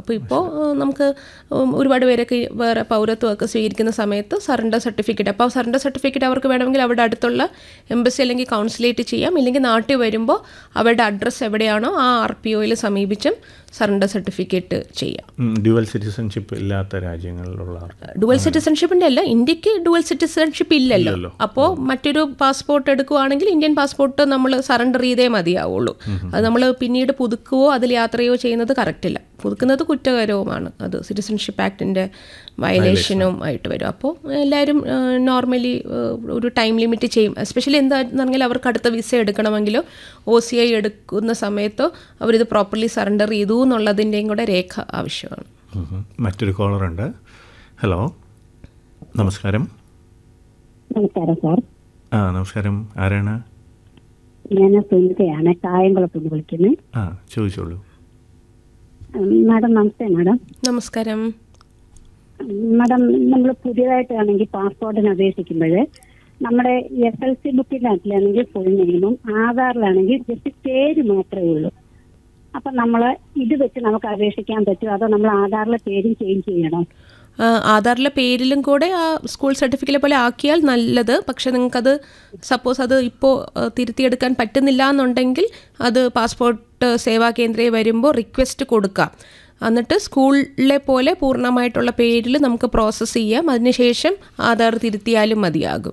അപ്പോൾ ഇപ്പോൾ നമുക്ക് ഉം, ഒരുപാട് പേരൊക്കെ ഈ വേറെ പൗരത്വമൊക്കെ സ്വീകരിക്കുന്ന സമയത്ത് സറണ്ടർ സർട്ടിഫിക്കറ്റ് അപ്പോൾ സറണ്ടർ സർട്ടിഫിക്കറ്റ് അവർക്ക് വേണമെങ്കിൽ അവിടെ അടുത്തുള്ള എംബസി അല്ലെങ്കിൽ കൗൺസിലേറ്റ് ചെയ്യാം ഇല്ലെങ്കിൽ നാട്ടിൽ വരുമ്പോൾ അവരുടെ അഡ്രസ്സ് എവിടെയാണോ ആ ആർ പി ഒയിൽ സമീപിച്ചും സറണ്ടർ സർട്ടിഫിക്കറ്റ് ചെയ്യാം ഡ്യുവൽ സിറ്റിസൺഷിപ്പ് ഇല്ലാത്ത രാജ്യങ്ങളിലുള്ള ആൾക്ക് ഡുവൽ സിറ്റിസൺഷിപ്പിന്റെ അല്ല ഇന്ത്യക്ക് ഡുവൽ സിറ്റിസൺഷിപ്പ് ഇല്ലല്ലോ അപ്പോൾ മറ്റൊരു പാസ്പോർട്ട് എടുക്കുവാണെങ്കിൽ ഇന്ത്യൻ പാസ്പോർട്ട് നമ്മൾ സറണ്ടർ ചെയ്തേ മതിയാവുള്ളൂ അത് നമ്മൾ പിന്നീട് പുതുക്കുകയോ അതിൽ യാത്രയോ ചെയ്യുന്നത് കറക്റ്റ് ഇല്ല പുതുക്കുന്നത് കുറ്റകരവുമാണ് അത് സിറ്റിസൺഷിപ്പ് ആക്ടിൻ്റെ വയലേഷനും ആയിട്ട് വരും അപ്പോൾ എല്ലാവരും നോർമലി ഒരു ടൈം ലിമിറ്റ് ചെയ്യും എസ്പെഷ്യലി എന്താണെന്ന് പറഞ്ഞാൽ അവർക്ക് അടുത്ത വിസ എടുക്കണമെങ്കിലോ ഒ സി ഐ എടുക്കുന്ന സമയത്തോ അവരിത് പ്രോപ്പർലി സറണ്ടർ ചെയ്തു എന്നുള്ളതിൻ്റെയും കൂടെ രേഖ ആവശ്യമാണ് ഉം. മറ്റൊരു കോളറുണ്ട് ഹലോ നമസ്കാരം നമസ്കാരം സാർ ആ നമസ്കാരം ആരാണ് ഞാൻ സുനിതയാണ് കായംകുളത്ത് നിന്ന് വിളിക്കുന്നത് ആ ചോദിച്ചോളൂ ഉം, മാഡം നമസ്തേ മാഡം നമസ്കാരം ഉം, മാഡം നമ്മൾ പുതിയതായിട്ടാണെങ്കിൽ പാസ്പോർട്ടിന് അപേക്ഷിക്കുമ്പോൾ നമ്മുടെ എസ് എൽ സി ബുക്കിനകത്തിലാണെങ്കിൽ ഫുൾ നെയിമും ആധാറിലാണെങ്കിൽ ജസ്റ്റ് പേര് മാത്രമേ ഉള്ളൂ അപ്പൊ നമ്മൾ ഇത് വെച്ച് നമുക്ക് അപേക്ഷിക്കാൻ പറ്റുമോ അതോ നമ്മൾ ആധാറിലെ പേരും ചേഞ്ച് ചെയ്യണോ ആ, ആധാറിലെ പേരിലും കൂടെ ആ സ്കൂൾ സർട്ടിഫിക്കറ്റ് പോലെ ആക്കിയാൽ നല്ലത് പക്ഷെ നിങ്ങൾക്കത് സപ്പോസ് അത് ഇപ്പോൾ തിരുത്തിയെടുക്കാൻ പറ്റുന്നില്ല എന്നുണ്ടെങ്കിൽ അത് പാസ്പോർട്ട് സേവാ കേന്ദ്രയിൽ വരുമ്പോൾ റിക്വസ്റ്റ് കൊടുക്കാം എന്നിട്ട് സ്കൂളിലെ പോലെ പൂർണ്ണമായിട്ടുള്ള പേരിൽ നമുക്ക് പ്രോസസ്സ് ചെയ്യാം അതിനുശേഷം ആധാർ തിരുത്തിയാലും മതിയാകും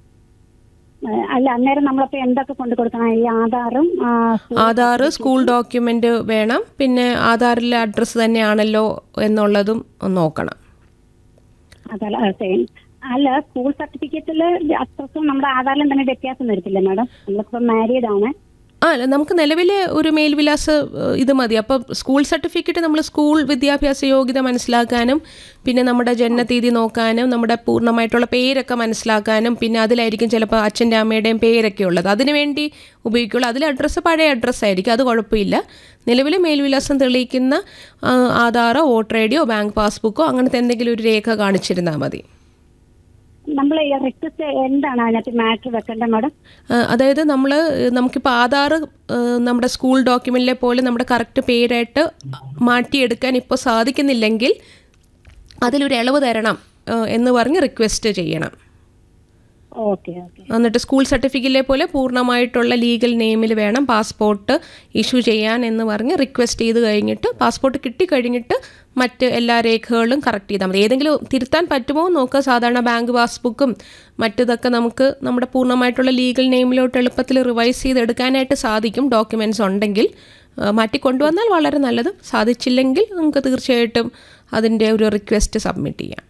ഏഹ്, അല്ല അന്നേരം നമ്മളപ്പോ എന്തൊക്കെ കൊണ്ടു കൊടുക്കണം ഈ ആധാറും ആ, ആധാർ സ്കൂൾ ഡോക്യുമെൻ്റ് വേണം പിന്നെ ആധാറിലെ അഡ്രസ്സ് തന്നെയാണല്ലോ എന്നുള്ളതും ഒന്ന് നോക്കണം അതല്ല ആ, സെയിം അല്ല സ്കൂൾ സർട്ടിഫിക്കറ്റില് അത്രക്കും നമ്മുടെ ആധാറിലും തന്നെ വ്യത്യാസം വരത്തില്ല മാഡം നമ്മളിപ്പോ മാരീഡ് ആണ് ആ അല്ല, നമുക്ക് നിലവിലെ ഒരു മേൽവിലാസ ഏഹ്, ഇത് മതി അപ്പോൾ സ്കൂൾ സർട്ടിഫിക്കറ്റ് നമ്മൾ സ്കൂൾ വിദ്യാഭ്യാസ യോഗ്യത മനസ്സിലാക്കാനും പിന്നെ നമ്മുടെ ജനനതീയതി നോക്കാനും നമ്മുടെ പൂർണ്ണമായിട്ടുള്ള പേരൊക്കെ മനസ്സിലാക്കാനും പിന്നെ അതിലായിരിക്കും ചിലപ്പോൾ അച്ഛൻ്റെ അമ്മയുടെയും പേരൊക്കെ ഉള്ളത് അതിന് വേണ്ടി ഉപയോഗിക്കുള്ളൂ അതിൽ അഡ്രസ്സ് പഴയ അഡ്രസ്സ് ആയിരിക്കും അത് കുഴപ്പമില്ല നിലവിലെ മേൽവിലാസം തെളിയിക്കുന്ന ആ, ആധാറോ വോട്ടർ ഐ ഡിയോ ബാങ്ക് പാസ്ബുക്കോ അങ്ങനത്തെ എന്തെങ്കിലും ഒരു രേഖ കാണിച്ചിരുന്നാൽ മതി നമ്മൾ റിക്വസ്റ്റ് എന്താണ് അതിനകത്ത് മാറ്റർ വെക്കേണ്ടത് മാഡം ആ, അതായത് നമ്മൾ നമുക്കിപ്പോൾ ആധാർ നമ്മുടെ സ്കൂൾ ഡോക്യുമെൻറ്റിലെ പോലെ നമ്മുടെ കറക്റ്റ് പേരായിട്ട് മാറ്റിയെടുക്കാൻ ഇപ്പോൾ സാധിക്കുന്നില്ലെങ്കിൽ അതിലൊരു ഇളവ് തരണം ആ, എന്ന് പറഞ്ഞ് റിക്വസ്റ്റ് ചെയ്യണം ഓക്കെ ഓക്കെ എന്നിട്ട് സ്കൂൾ സർട്ടിഫിക്കറ്റിലെ പോലെ പൂർണ്ണമായിട്ടുള്ള ലീഗൽ നെയിമിൽ വേണം പാസ്പോർട്ട് ഇഷ്യൂ ചെയ്യാൻ എന്ന് പറഞ്ഞ് റിക്വസ്റ്റ് ചെയ്ത് കഴിഞ്ഞിട്ട് പാസ്പോർട്ട് കിട്ടിക്കഴിഞ്ഞിട്ട് മറ്റ് എല്ലാ രേഖകളും കറക്റ്റ് ചെയ്താൽ മതി ഏതെങ്കിലും തിരുത്താൻ പറ്റുമോ എന്ന് നോക്കുക സാധാരണ ബാങ്ക് പാസ്ബുക്കും മറ്റതൊക്കെ നമുക്ക് നമ്മുടെ പൂർണ്ണമായിട്ടുള്ള ലീഗൽ നെയിമിലോട്ട് എളുപ്പത്തിൽ റിവൈസ് ചെയ്തെടുക്കാനായിട്ട് സാധിക്കും ഡോക്യുമെൻറ്റ്സ് ഉണ്ടെങ്കിൽ ആ, മാറ്റിക്കൊണ്ടുവന്നാൽ വളരെ നല്ലത് സാധിച്ചില്ലെങ്കിൽ നമുക്ക് തീർച്ചയായിട്ടും അതിൻ്റെ ഒരു റിക്വസ്റ്റ് സബ്മിറ്റ് ചെയ്യാം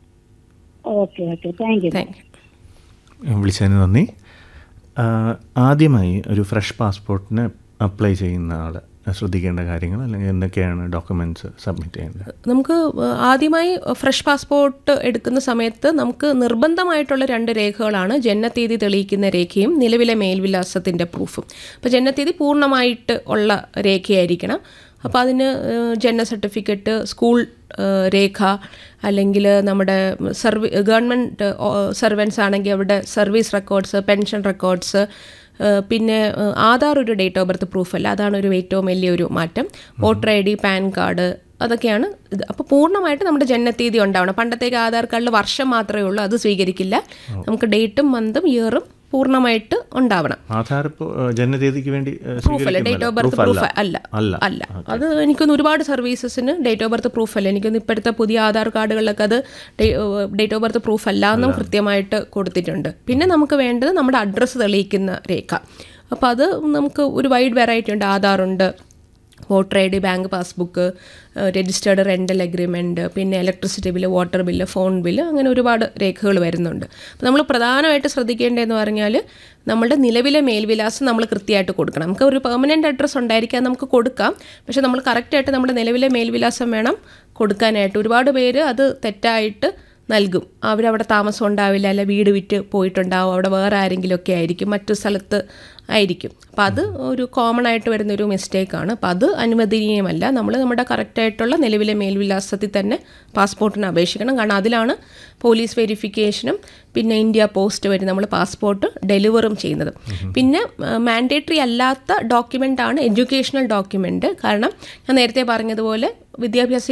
okay okay thank you thank you വിളിച്ചതിന് നന്ദി ആ, ആദ്യമായി ഒരു ഫ്രഷ് പാസ്പോർട്ടിന് അപ്ലൈ ചെയ്യുന്ന ആൾ ശ്രദ്ധിക്കേണ്ട കാര്യങ്ങൾ അല്ലെങ്കിൽ എന്തൊക്കെയാണ് ഡോക്യുമെൻറ്റ്സ് സബ്മിറ്റ് ചെയ്യേണ്ടത് നമുക്ക് നമുക്ക് ആദ്യമായി ഫ്രഷ് പാസ്പോർട്ട് എടുക്കുന്ന സമയത്ത് നമുക്ക് നിർബന്ധമായിട്ടുള്ള രണ്ട് രേഖകളാണ് ജനനത്തീയതി തെളിയിക്കുന്ന രേഖയും നിലവിലെ മേൽവിലാസത്തിൻ്റെ പ്രൂഫും അപ്പോൾ ജനനത്തീയതി പൂർണ്ണമായിട്ട് ഉള്ള രേഖയായിരിക്കണം അപ്പോൾ അതിന് ഏഹ്, ജനന സർട്ടിഫിക്കറ്റ് സ്കൂൾ ഏഹ്, രേഖ അല്ലെങ്കിൽ നമ്മുടെ സർവീ ഗവൺമെൻറ് സർവൻസ് ആണെങ്കിൽ അവിടെ സർവീസ് റെക്കോർഡ്സ് പെൻഷൻ റെക്കോർഡ്സ് ഏഹ് പിന്നെ ഏഹ് ആധാർ ഒരു ഡേറ്റ് ഓഫ് ബർത്ത് പ്രൂഫ് അല്ല അതാണ് ഒരു ഏറ്റവും വലിയൊരു മാറ്റം voter I D PAN card അതൊക്കെയാണ് ഇത് അപ്പോൾ പൂർണ്ണമായിട്ട് നമ്മുടെ ജനനത്തീയതി ഉണ്ടാവണം പണ്ടത്തേക്ക് ആധാർ കാർഡിൽ വർഷം മാത്രമേ ഉള്ളൂ അത് സ്വീകരിക്കില്ല നമുക്ക് ഡേറ്റും മന്തും ഇയറും പൂർണ്ണമായിട്ട് ഉണ്ടാവണം ആധാർ ഇപ്പോൾ ജനനതീയതിക്ക് വേണ്ടി ഏഹ്, പ്രൂഫ് അല്ല ഡേറ്റ് ഓഫ് ബർത്ത് സ്വീകരിക്കുന്നില്ല. പ്രൂഫ് അല്ല അല്ല അല്ല അത് എനിക്കൊന്ന് ഒരുപാട് സർവീസസിന് ഡേറ്റ് ഓഫ് ബർത്ത് പ്രൂഫ് അല്ല എനിക്കൊന്ന് ഇപ്പോഴത്തെ പുതിയ ആധാർ കാർഡുകളിലൊക്കെ അത് ഡേറ്റ് ഓഫ് ബർത്ത് പ്രൂഫ് അല്ല എന്നും കൃത്യമായിട്ട് കൊടുത്തിട്ടുണ്ട് പിന്നെ നമുക്ക് വേണ്ടത് നമ്മുടെ അഡ്രസ്സ് തെളിയിക്കുന്ന രേഖ അപ്പോൾ അത് നമുക്ക് ഒരു വൈഡ് വെറൈറ്റി ഉണ്ട് ആധാറുണ്ട് voter I D bank passbook registered rental agreement പിന്നെ electricity bill water bill phone bill അങ്ങനെ ഒരുപാട് രേഖകൾ വരുന്നുണ്ട് അപ്പോൾ നമ്മൾ പ്രധാനമായിട്ട് ശ്രദ്ധിക്കേണ്ടതെന്ന് പറഞ്ഞാൽ നമ്മളുടെ നിലവിലെ മേൽവിലാസം നമ്മൾ കൃത്യമായിട്ട് കൊടുക്കണം നമുക്ക് ഒരു പെർമനൻ്റ് അഡ്രസ്സ് ഉണ്ടായിരിക്കാൻ നമുക്ക് കൊടുക്കാം പക്ഷേ നമ്മൾ കറക്റ്റായിട്ട് നമ്മുടെ നിലവിലെ മേൽവിലാസം വേണം കൊടുക്കാനായിട്ട് ഒരുപാട് പേര് അത് തെറ്റായിട്ട് നൽകും അവരവിടെ താമസം ഉണ്ടാവില്ല അല്ല വീട് വിറ്റ് പോയിട്ടുണ്ടാവും അവിടെ വേറെ ആരെങ്കിലുമൊക്കെ ആയിരിക്കും മറ്റു സ്ഥലത്ത് ആയിരിക്കും അപ്പോൾ അത് ഒരു കോമൺ ആയിട്ട് വരുന്നൊരു മിസ്റ്റേക്കാണ് അപ്പോൾ അത് അനുവദനീയമല്ല നമ്മൾ നമ്മുടെ കറക്റ്റായിട്ടുള്ള നിലവിലെ മേൽവിലാസത്തിൽ തന്നെ പാസ്പോർട്ടിന് അപേക്ഷിക്കണം കാരണം അതിലാണ് പോലീസ് വെരിഫിക്കേഷനും പിന്നെ ഇന്ത്യ പോസ്റ്റ് വഴി നമ്മൾ പാസ്പോർട്ട് ഡെലിവറും ചെയ്യുന്നത് പിന്നെ മാൻഡേറ്ററി അല്ലാത്ത ഡോക്യുമെൻ്റ് ആണ് എഡ്യൂക്കേഷണൽ ഡോക്യുമെൻ്റ് കാരണം ഞാൻ നേരത്തെ പറഞ്ഞതുപോലെ വിദ്യാഭ്യാസ